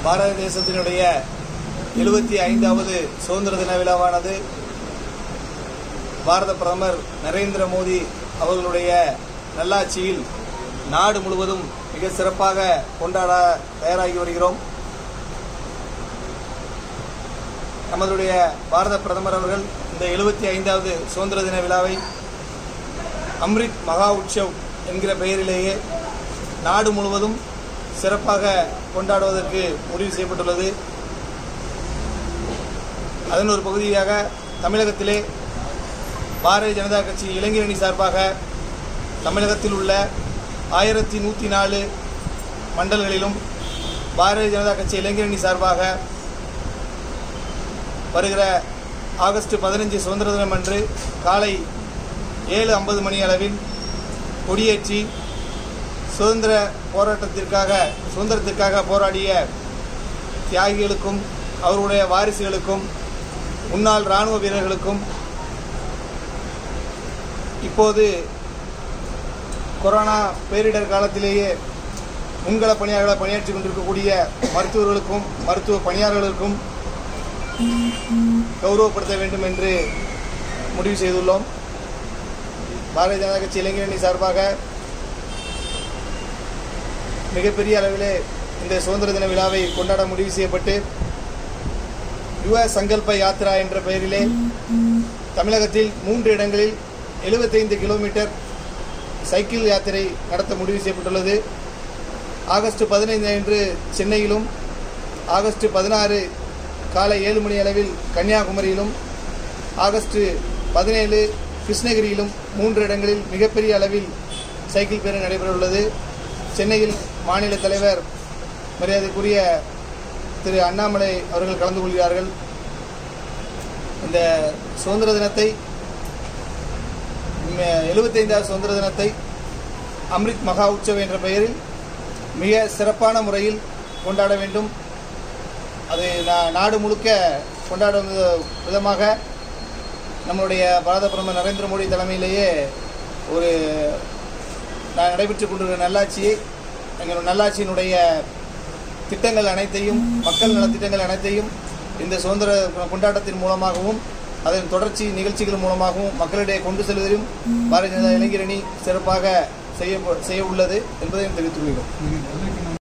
பாரத தேசத்தினுடைய எழுபத்தி ஐந்தாவது சுதந்திர தின விழாவானது பாரத பிரதமர் நரேந்திர மோடி அவர்களுடைய நல்லாட்சியில் நாடு முழுவதும் மிக சிறப்பாக கொண்டாட தயாராகி வருகிறோம் நமதுடைய பாரத பிரதமர் அவர்கள் இந்த எழுபத்தி ஐந்தாவது சுதந்திர தின விழாவை அம்ரித் மகா உற்சவ் என்கிற பெயரிலேயே நாடு முழுவதும் சிறப்பாக கொண்டாடுவதற்கு முடிவு செய்யப்பட்டுள்ளது அதன் ஒரு பகுதியாக தமிழகத்திலே பாரதிய ஜனதா கட்சி இளைஞரணி சார்பாக தமிழகத்தில் உள்ள ஆயிரத்தி நூற்றி நாலு மண்டல்களிலும் பாரதிய ஜனதா கட்சி இளைஞரணி சார்பாக வருகிற ஆகஸ்ட் பதினஞ்சு சுதந்திர தினம் அன்று காலை ஏழு ஐம்பது மணி அளவில் கொடியேற்றி சுதந்திர போராட்டத்திற்காக சுதந்திரத்திற்காக போராடிய தியாகிகளுக்கும் அவர்களுடைய வாரிசுகளுக்கும் முன்னாள் இராணுவ வீரர்களுக்கும் இப்போது கொரோனா பேரிடர் காலத்திலேயே முன்கள பணியாளர்களாக பணியாற்றி கொண்டிருக்கக்கூடிய மருத்துவர்களுக்கும் மருத்துவ பணியாளர்களுக்கும் கௌரவப்படுத்த வேண்டும் என்று முடிவு செய்துள்ளோம் பாரதிய ஜனதா கட்சி இளைஞரணி சார்பாக மிகப்பெரிய அளவிலே இந்த சுதந்திர தின விழாவை கொண்டாட முடிவு செய்யப்பட்டு யுவ சங்கல்ப யாத்ரா என்ற பெயரிலே தமிழகத்தில் மூன்று இடங்களில் 75 கிலோமீட்டர் சைக்கிள் யாத்திரை நடத்த முடிவு செய்யப்பட்டுள்ளது ஆகஸ்ட் பதினைந்து அன்று சென்னையிலும் ஆகஸ்ட் பதினாறு காலை ஏழு மணி அளவில் கன்னியாகுமரியிலும் ஆகஸ்ட் பதினேழு கிருஷ்ணகிரியிலும் மூன்று இடங்களில் மிகப்பெரிய அளவில் சைக்கிள் பேரணி நடைபெற உள்ளது சென்னையில் மாநில தலைவர் மரியாதைக்குரிய திரு அண்ணாமலை அவர்கள் கலந்து கொள்கிறார்கள் இந்த சுதந்திர தினத்தை எழுபத்தைந்தாவது சுதந்திர தினத்தை அம்ரித் மகா உற்சவ் என்ற பெயரில் மிக சிறப்பான முறையில் கொண்டாட வேண்டும் அது நா- நாடு முழுக்க கொண்டாடும் வித- விதமாக நம்மளுடைய பாரத பிரதமர் நரேந்திர மோடி தலைமையிலேயே ஒரு நான் நடைபெற்றுக் கொண்டிருக்கிற நல்லாட்சியை எங்கள் நல்லாட்சியினுடைய திட்டங்கள் அனைத்தையும் மக்கள் நல திட்டங்கள் அனைத்தையும் இந்த சுதந்திர கொண்டாட்டத்தின் மூலமாகவும் அதன் தொடர்ச்சி நிகழ்ச்சிகள் மூலமாகவும் மக்களிடையே கொண்டு செல்வதிலும் பாரதிய ஜனதா இளைஞரணி சிறப்பாக செய்ய செய்ய உள்ளது என்பதையும் தெரிவித்துக் கொள்கிறோம் நீங்கள் நல்ல